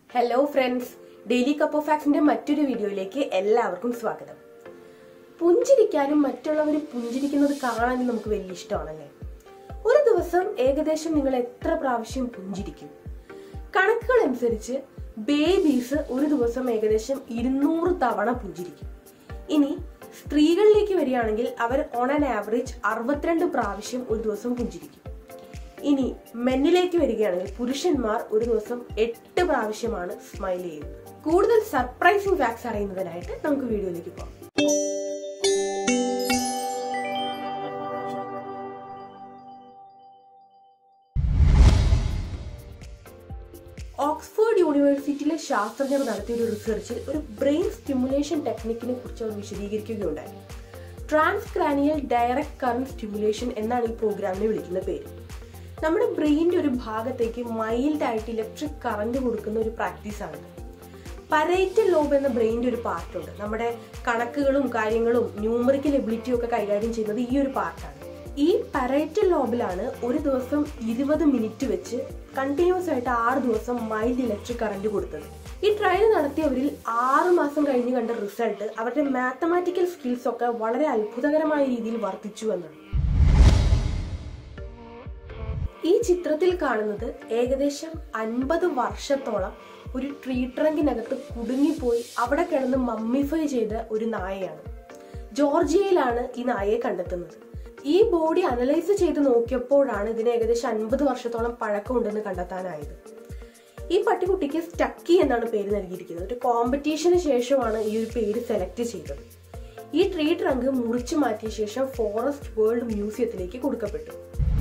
hello friends daily cup of ഫാക്സിന്റെ മറ്റൊരു വീഡിയോയിലേക്ക് എല്ലാവർക്കും സ്വാഗതം പുഞ്ചിരിക്കാനും മറ്റുള്ളവർ പുഞ്ചിരിക്കുന്നത് കാണാനും നമുക്ക് വലിയ ഇഷ്ടമാണല്ലേ ഒരു ദിവസം ഏകദേശം നിങ്ങൾ എത്ര പ്രാവശ്യം പുഞ്ചിരിക്കും കണക്കുകൾ അനുസരിച്ച് ബേബീസ് ഒരു ദിവസം ഏകദേശം ഇരുന്നൂറ് തവണ പുഞ്ചിരിക്കും ഇനി സ്ത്രീകളിലേക്ക് വരികയാണെങ്കിൽ അവർ ഓൺ ആൻ ആവറേജ് അറുപത്തിരണ്ട് പ്രാവശ്യം ഒരു ദിവസം പുഞ്ചിരിക്കും ഇനി മെന്നിലേക്ക് വരികയാണെങ്കിൽ പുരുഷന്മാർ ഒരു ദിവസം എട്ട് പ്രാവശ്യമാണ് സ്മൈൽ ചെയ്യുന്നത് കൂടുതൽ സർപ്രൈസിംഗ് ഫാക്ട്സ് അറിയുന്നതിനായിട്ട് നമുക്ക് വീഡിയോയിലേക്ക് പോകാം ഓക്സ്ഫോർഡ് യൂണിവേഴ്സിറ്റിയിലെ ശാസ്ത്രജ്ഞർ നടത്തിയ ഒരു റിസർച്ചിൽ ഒരു ബ്രെയിൻ സ്റ്റിമുലേഷൻ ടെക്നിക്കിനെ കുറിച്ച് അവർ വിശദീകരിക്കുകയുണ്ടായി ട്രാൻസ്ക്രാനിയൽ ഡയറക്ട് കറന്റ് സ്റ്റിമുലേഷൻ എന്നാണ് ഈ പ്രോഗ്രാമിനെ വിളിക്കുന്ന പേര് നമ്മുടെ ബ്രെയിനിന്റെ ഒരു ഭാഗത്തേക്ക് മൈൽഡ് ആയിട്ട് ഇലക്ട്രിക് കറന്റ് കൊടുക്കുന്ന ഒരു പ്രാക്ടീസ് ആണ് പരേറ്റൽ ലോബ് എന്ന ബ്രെയിനിന്റെ ഒരു പാർട്ടുണ്ട് നമ്മുടെ കണക്കുകളും കാര്യങ്ങളും ന്യൂമറിക്കൽ എബിലിറ്റിയും ഒക്കെ കൈകാര്യം ചെയ്യുന്നത് ഈ ഒരു പാർട്ടാണ് ഈ പരേറ്റൽ ലോബിലാണ് ഒരു ദിവസം ഇരുപത് മിനിറ്റ് വെച്ച് കണ്ടിന്യൂസ് ആയിട്ട് ആറ് ദിവസം മൈൽഡ് ഇലക്ട്രിക് കറന്റ് കൊടുത്തത് ഈ ട്രയൽ നടത്തിയവരിൽ ആറ് മാസം കഴിഞ്ഞ് കണ്ട റിസൾട്ട് അവരുടെ മാത്തമാറ്റിക്കൽ സ്കിൽസ് ഒക്കെ വളരെ അത്ഭുതകരമായ രീതിയിൽ വർദ്ധിച്ചു എന്നാണ് ഈ ചിത്രത്തിൽ കാണുന്നത് ഏകദേശം അൻപത് വർഷത്തോളം ഒരു ട്രീ ട്രങ്കിനകത്ത് കുടുങ്ങിപ്പോയി അവിടെ കിടന്ന് മമ്മിഫൈ ചെയ്ത ഒരു നായയാണ് ജോർജിയയിലാണ് ഈ നായയെ കണ്ടെത്തുന്നത് ഈ ബോഡി അനലൈസ് ചെയ്ത് നോക്കിയപ്പോഴാണ് ഇതിന് ഏകദേശം അൻപത് വർഷത്തോളം പഴക്കമുണ്ടെന്ന് കണ്ടെത്താനായത് ഈ പട്ടിക്കുട്ടിക്ക് സ്റ്റക്കി എന്നാണ് പേര് നൽകിയിരിക്കുന്നത് ഒരു കോമ്പറ്റീഷന് ശേഷമാണ് ഈ ഒരു പേര് സെലക്ട് ചെയ്തത് ഈ ട്രീ ട്രങ്ക് മുറിച്ചു മാറ്റിയ ശേഷം ഫോറസ്റ്റ് വേൾഡ് മ്യൂസിയത്തിലേക്ക് കൊടുക്കപ്പെട്ടു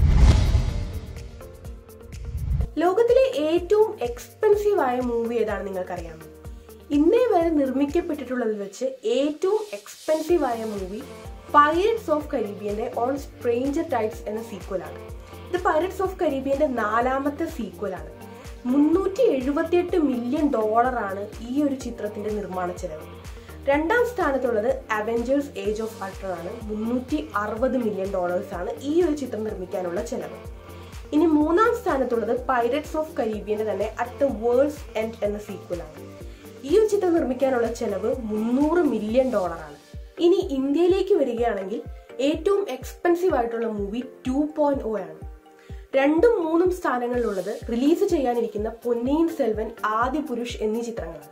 ലോകത്തിലെ ഏറ്റവും എക്സ്പെൻസീവ് ആയ മൂവി ഏതാണ് നിങ്ങൾക്കറിയാമോ ഇന്നേ വരെ നിർമ്മിക്കപ്പെട്ടിട്ടുള്ളതിൽ വെച്ച് ഏറ്റവും എക്സ്പെൻസീവ് ആയ മൂവി പൈററ്റ്സ് ഓഫ് കരീബിയന്റെ ഓൺ സ്ട്രേഞ്ചർ ടൈപ്സ് എന്ന സീക്വലാണ് ഇത് പൈററ്റ്സ് ഓഫ് കരീബിയന്റെ നാലാമത്തെ സീക്വലാണ് മുന്നൂറ്റി എഴുപത്തിയെട്ട് മില്യൺ ഡോളറാണ് ഈ ഒരു ചിത്രത്തിന്റെ നിർമ്മാണ ചെലവ് രണ്ടാം സ്ഥാനത്തുള്ളത് അവഞ്ചേഴ്സ് ഏജ് ഓഫ് അൾട്രൺ ആണ് മുന്നൂറ്റി അറുപത് മില്യൺ ഡോളേഴ്സ് ആണ് ഈ ഒരു ചിത്രം നിർമ്മിക്കാനുള്ള ചെലവ് ഇനി മൂന്നാം സ്ഥാനത്തുള്ളത് പൈററ്റ്സ് ഓഫ് കരീബിയന്റെ തന്നെ അറ്റ് ദ വേൾഡ്സ് എൻഡ് എന്ന സീക്വലാണ് ഈ ഒരു ചിത്രം നിർമ്മിക്കാനുള്ള ചെലവ് മുന്നൂറ് മില്യൺ ഡോളറാണ് ഇനി ഇന്ത്യയിലേക്ക് വരികയാണെങ്കിൽ ഏറ്റവും എക്സ്പെൻസീവ് ആയിട്ടുള്ള മൂവി ടു പോയിന്റ് ഒ ആണ് രണ്ടും മൂന്നും സ്ഥാനങ്ങളിലുള്ളത് റിലീസ് ചെയ്യാനിരിക്കുന്ന പൊന്നിയിൻ സെൽവൻ ആദ്യ പുരുഷ് എന്നീ ചിത്രങ്ങളാണ്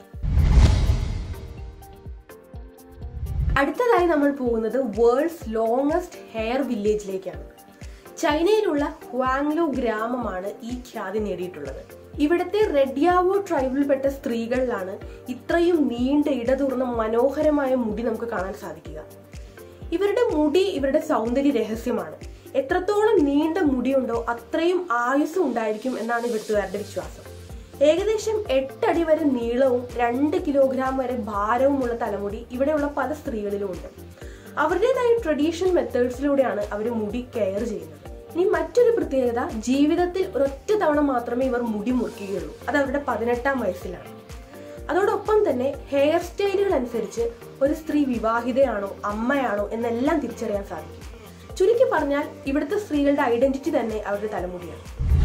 അടുത്തതായി നമ്മൾ പോകുന്നത് വേൾഡ്സ് ലോങ്സ്റ്റ് ഹെയർ വില്ലേജിലേക്കാണ് ചൈനയിലുള്ള ഹുവാങ്ലോ ഗ്രാമമാണ് ഈ ഖ്യാതി നേടിയിട്ടുള്ളത് ഇവിടുത്തെ റെഡ്യാവോ ട്രൈബിൽപ്പെട്ട സ്ത്രീകളിലാണ് ഇത്രയും നീണ്ട ഇടതൂർന്ന മനോഹരമായ മുടി നമുക്ക് കാണാൻ സാധിക്കുക ഇവരുടെ മുടി ഇവരുടെ സൗന്ദര്യ രഹസ്യമാണ് എത്രത്തോളം നീണ്ട മുടിയുണ്ടോ അത്രയും ആയുസ്സും ഉണ്ടായിരിക്കും എന്നാണ് ഇവിടുത്തുകാരുടെ വിശ്വാസം ഏകദേശം എട്ടടി വരെ നീളവും രണ്ട് കിലോഗ്രാം വരെ ഭാരവുമുള്ള തലമുടി ഇവിടെയുള്ള പല സ്ത്രീകളിലും ഉണ്ട് അവരുടേതായ ട്രഡീഷണൽ മെത്തേഡ്സിലൂടെയാണ് അവർ മുടി കെയർ ചെയ്യുന്നത് ഇനി മറ്റൊരു പ്രത്യേകത ജീവിതത്തിൽ ഒരൊറ്റ തവണ മാത്രമേ ഇവർ മുടി മുറിക്കുകയുള്ളൂ അത് അവരുടെ പതിനെട്ടാം വയസ്സിലാണ് അതോടൊപ്പം തന്നെ ഹെയർ സ്റ്റൈലുകൾ അനുസരിച്ച് ഒരു സ്ത്രീ വിവാഹിതയാണോ അമ്മയാണോ എന്നെല്ലാം തിരിച്ചറിയാൻ സാധിക്കും ചുരുക്കി പറഞ്ഞാൽ ഇവിടുത്തെ സ്ത്രീകളുടെ ഐഡന്റിറ്റി തന്നെ അവരുടെ തലമുടിയാണ്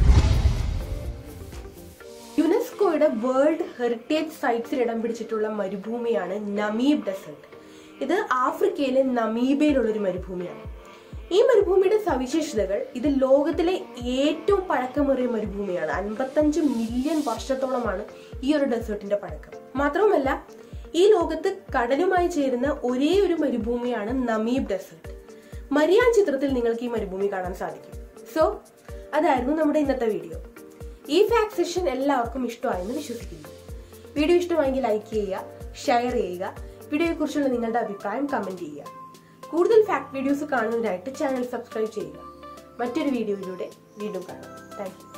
യുനെസ്കോയുടെ വേൾഡ് ഹെറിറ്റേജ് സൈറ്റ്സിൽ ഇടം പിടിച്ചിട്ടുള്ള മരുഭൂമിയാണ് നമീബ് ഡെസേർട്ട് ഇത് ആഫ്രിക്കയിലെ നമീബയിലുള്ള ഒരു മരുഭൂമിയാണ് ഈ മരുഭൂമിയുടെ സവിശേഷതകൾ ഇത് ലോകത്തിലെ ഏറ്റവും പഴക്കമേറിയ മരുഭൂമിയാണ് അൻപത്തഞ്ച് മില്യൺ വർഷത്തോളമാണ് ഈ ഒരു ഡെസേർട്ടിന്റെ പഴക്കം മാത്രവുമല്ല ഈ ലോകത്ത് കടലുമായി ചേരുന്ന ഒരേ ഒരു മരുഭൂമിയാണ് നമീബ് ഡെസേർട്ട് മരിയാൻ ചിത്രത്തിൽ നിങ്ങൾക്ക് ഈ മരുഭൂമി കാണാൻ സാധിക്കും സോ അതായിരുന്നു നമ്മുടെ ഇന്നത്തെ വീഡിയോ ഈ ഫാക്ട് സെഷൻ എല്ലാവർക്കും ഇഷ്ടമായെന്ന് വിശ്വസിക്കുന്നു വീഡിയോ ഇഷ്ടമായെങ്കിൽ ലൈക്ക് ചെയ്യുക ഷെയർ ചെയ്യുക വീഡിയോയെക്കുറിച്ചുള്ള നിങ്ങളുടെ അഭിപ്രായം കമന്റ് ചെയ്യുക കൂടുതൽ ഫാക്ട് വീഡിയോസ് കാണുന്നതിനായിട്ട് ചാനൽ സബ്സ്ക്രൈബ് ചെയ്യുക മറ്റൊരു വീഡിയോയിലൂടെ വീണ്ടും കാണാം താങ്ക്